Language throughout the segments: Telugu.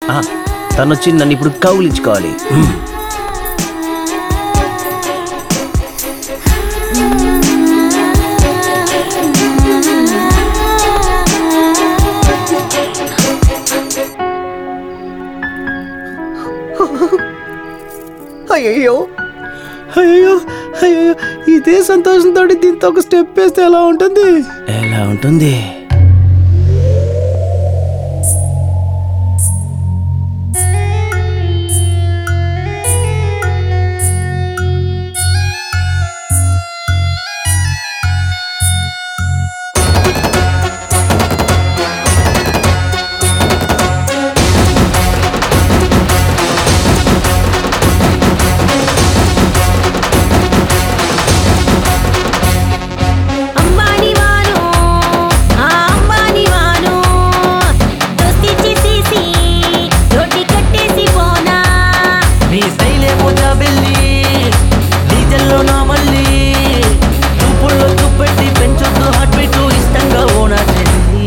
ఆ, తను వచ్చి నన్ను ఇప్పుడు కౌలించుకోవాలి అయ్యో అయ్యో అయ్యో ఇదే సంతోషంతో దీంతో ఒక స్టెప్ వేస్తే ఎలా ఉంటుంది ఎలా ఉంటుంది అంబానీ వాను ఆ అంబానీ వాను దోస్తి చేసేసి రోటి కట్టేసి పోనా నీ స్టైలేమో జాబెల్లి డీజల్లో నా మళ్ళీ చూపుల్లో చూపెట్టి పెంచొద్దు హార్ట్ బీట్ ఇష్టంగా ఓనా చెల్లి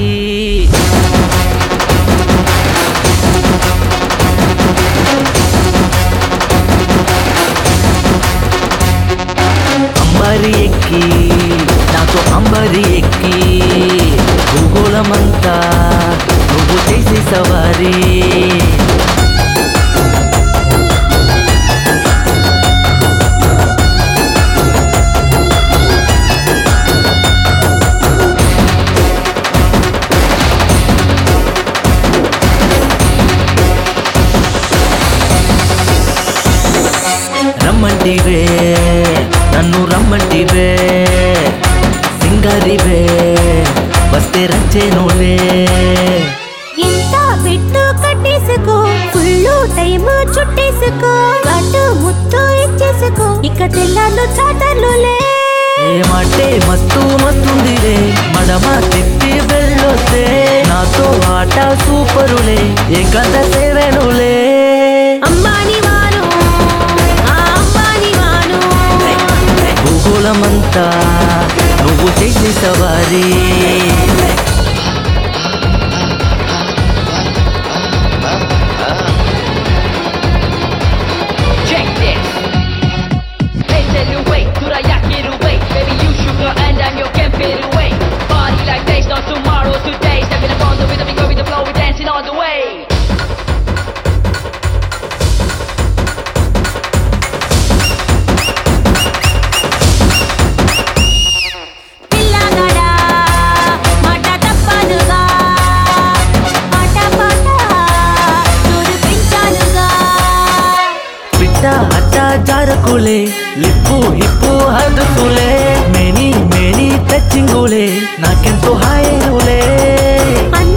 అంబరి ఎక్కి నాతో అంబరి ఎక్కి భూగోళమంతా నువ్వు చేసే సవారీ రమ్మంటివే నన్ను రమ్మంటివే సింగారివే వస్తే రచ్చేనులే ఎంత పెట్టు కట్టేసుకో ఫుల్ టైం చుట్టేసుకో అటు ముత్తు ఇచ్చేసుకో ఇక తెల్లాలు చాటర్లులే ఏమంటే మస్తు మస్తుందిలే మడమ తిప్పి వెళ్ళొస్తే నాతో ఆట సూపరులే ఏకంత సేవెనులే అంబానీ వాను ఆ అంబానీ వాను భూగోళమంతా నువ్వు చేసే సవారీ Check this. Hejde away, dura jacket away. Baby, you sugar and I'm your can't fade away. Party like days, not tomorrow, today. Stepping up on the rhythm, we go with the flow, we dancing all the way. పిల్లగాడా మాట తప్పదుగా పాట పాట నూరు పెంచానుగా పిట్ట అట్ట జారకులే లిప్పు హిప్పు హదుకులే మేని మేని టచ్చింగులే నాకెంతో హాయనులే అన్న